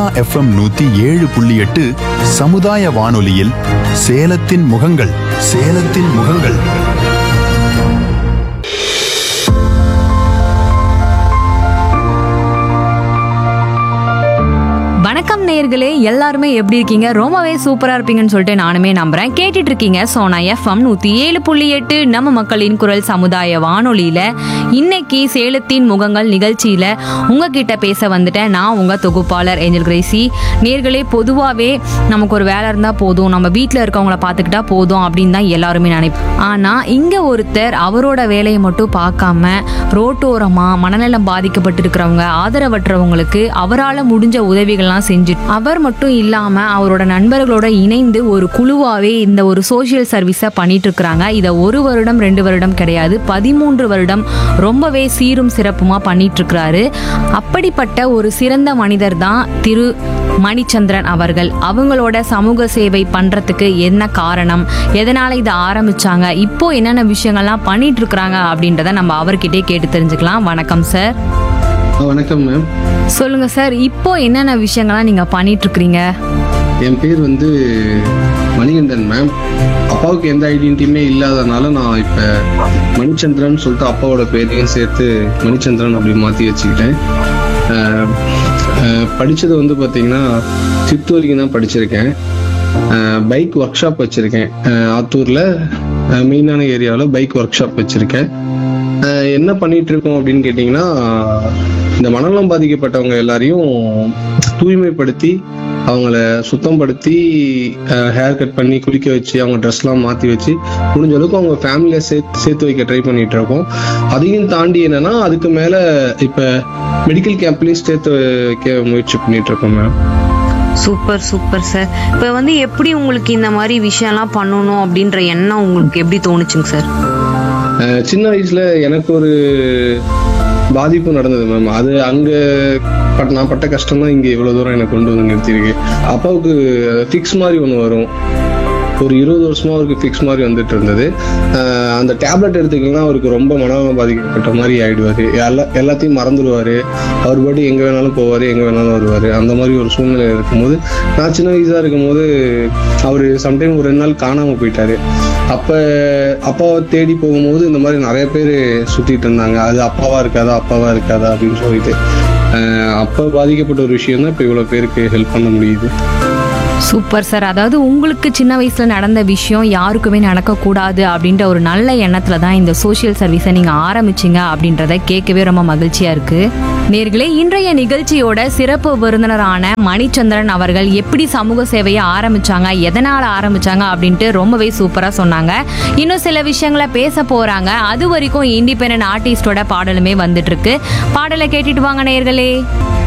Sona FM நூத்தி ஏழு புள்ளி எட்டு சமுதாய வானொலியில் சேலத்தின் முகங்கள் சேலத்தின் முகங்கள் வணக்கம் நேயர்களே எல்லாருமே எப்படி இருக்கீங்க ரொம்பவே சூப்பரா இருப்பீங்கன்னு சொல்லிட்டு நானுமே நம்புறேன் கேட்டுட்டு இருக்கீங்க சோனா எஃப்எம் நூத்தி ஏழு புள்ளி எட்டு நம்ம மக்களின் குரல் சமுதாய வானொலியில இன்னைக்கு சேலத்தின் முகங்கள் நிகழ்ச்சியில உங்ககிட்ட பேச வந்துட்டேன் நான் உங்க தொகுப்பாளர் ஏஞ்சல் கிரேசி நேர்களே பொதுவாகவே நமக்கு ஒரு வேலை இருந்தா போதும் நம்ம வீட்டில் இருக்கவங்கள பார்த்துக்கிட்டா போதும் அப்படின்னு தான் எல்லாருமே நினைப்போம் ஆனா இங்க ஒருத்தர் அவரோட வேலையை மட்டும் பார்க்காம ரோட்டோரமா மனநலம் பாதிக்கப்பட்டிருக்கிறவங்க ஆதரவற்றவங்களுக்கு அவரால் முடிஞ்ச உதவிகள்லாம் செஞ்சு அவர் மட்டும் இல்லாம அவரோட நண்பர்களோட இணைந்து ஒரு குழுவாவே இந்த ஒரு சோஷியல் சர்வீஸை பண்ணிட்டு இருக்கிறாங்க இதை ஒரு வருடம் ரெண்டு வருடம் கிடையாது பதிமூன்று வருடம் ரொம்பவே சீரும் சிறப்புமா பண்ணிட்டு இருக்கிறாரு அப்படிப்பட்ட ஒரு சிறந்த மனிதர் தான் திரு மணிச்சந்திரன் அவர்கள் அவங்களோட சமூக சேவை பண்றதுக்கு என்ன காரணம் எதனால இதை ஆரம்பிச்சாங்க இப்போ என்னென்ன விஷயங்கள்லாம் பண்ணிட்டு இருக்கிறாங்க அப்படின்றத நம்ம அவர்கிட்டே கேட்டு தெரிஞ்சுக்கலாம் வணக்கம் சார் ஆ, வணக்கம் மேம் சொல்லுங்க சார் இப்போ என்னென்ன விஷயங்கள்லாம் நீங்க பண்ணிட்டு இருக்கிறீங்க என் பேர் வந்து மணிகண்டன் மேம் அப்பாவுக்கு எந்த ஐடென்டிட்டியுமே இல்லாதனால நான் இப்போ மணிச்சந்திரன் சொல்லிட்டு அப்பாவோட பேரையும் சேர்த்து மணிச்சந்திரன் அப்படி மாற்றி வச்சுக்கிட்டேன் ஆஹ், ஆஹ், படிச்சது வந்து பார்த்தீங்கன்னா சித்து வரைக்கும் தான் படிச்சிருக்கேன் பைக் ஒர்க் ஷாப் வச்சுருக்கேன் ஆத்தூரில் மெயினான ஏரியாவில் பைக் ஒர்க் ஷாப் வச்சுருக்கேன் ஆஹ் என்ன பண்ணிட்டு இருக்கோம் அப்படின்னு கேட்டிங்கன்னா இந்த மனநலம் பாதிக்கப்பட்டவங்க எல்லாரையும் தூய்மைப்படுத்தி அவங்கள சுத்தப்படுத்தி ஹேர் கட் பண்ணி குளிக்க வச்சு அவங்க ட்ரெஸ்லாம் மாற்றி வச்சு முடிஞ்ச அளவுக்கு அவங்க ஃபேமிலியை சேர்த்து சேர்த்து வைக்க ட்ரை பண்ணிட்டு இருக்கோம் அதையும் தாண்டி என்னன்னா அதுக்கு மேலே இப்போ மெடிக்கல் கேம்ப்லேயும் சேர்த்து வைக்க முயற்சி பண்ணிட்டு இருக்கோம் மேம் சூப்பர் சூப்பர் சார் இப்போ வந்து எப்படி உங்களுக்கு இந்த மாதிரி விஷயம்லாம் பண்ணணும் அப்படின்ற எண்ணம் உங்களுக்கு எப்படி தோணுச்சுங்க சார் அஹ் சின்ன வயசுல எனக்கு ஒரு பாதிப்பு நடந்தது மேம் அது அங்க பட் நான் பட்ட கஷ்டம் தான் இங்க இவ்வளவு தூரம் எனக்கு கொண்டு வந்து நிறுத்திருக்கு அப்பாவுக்கு ஃபிக்ஸ் மாதிரி ஒன்று வரும் ஒரு இருபது வருஷமா அவருக்கு ஃபிக்ஸ் மாதிரி வந்துட்டு இருந்தது அஹ் அந்த டேப்லெட் எடுத்துக்கலாம் அவருக்கு ரொம்ப மனநலம் பாதிக்கப்பட்ட மாதிரி ஆயிடுவாரு எல்லா எல்லாத்தையும் மறந்துடுவாரு அவர் பாட்டு எங்க வேணாலும் போவாரு எங்க வேணாலும் வருவாரு அந்த மாதிரி ஒரு சூழ்நிலை இருக்கும்போது நான் சின்ன வயசா இருக்கும்போது அவர் சம்டைம் ஒரு ரெண்டு நாள் காணாம போயிட்டாரு அப்ப அப்பாவை தேடி போகும்போது இந்த மாதிரி நிறைய பேர் சுத்திட்டு இருந்தாங்க அது அப்பாவா இருக்காதா அப்பாவா இருக்காதா அப்படின்னு சொல்லிட்டு அஹ் அப்ப பாதிக்கப்பட்ட ஒரு விஷயம் தான் இப்ப இவ்வளவு பேருக்கு ஹெல்ப் பண்ண முடியுது சூப்பர் சார் அதாவது உங்களுக்கு சின்ன வயசுல நடந்த விஷயம் யாருக்குமே நடக்கக்கூடாது அப்படின்ற ஒரு நல்ல எண்ணத்துல தான் இந்த சோஷியல் சர்வீஸை நீங்க ஆரம்பிச்சீங்க அப்படின்றத கேட்கவே ரொம்ப மகிழ்ச்சியா இருக்கு நேர்களே இன்றைய நிகழ்ச்சியோட சிறப்பு விருந்தினரான மணிச்சந்திரன் அவர்கள் எப்படி சமூக சேவையை ஆரம்பிச்சாங்க எதனால ஆரம்பிச்சாங்க அப்படின்ட்டு ரொம்பவே சூப்பரா சொன்னாங்க இன்னும் சில விஷயங்களை பேச போறாங்க அது வரைக்கும் இண்டிபெண்டன்ட் ஆர்டிஸ்டோட பாடலுமே வந்துட்டு இருக்கு பாடலை கேட்டுட்டு வாங்க நேர்களே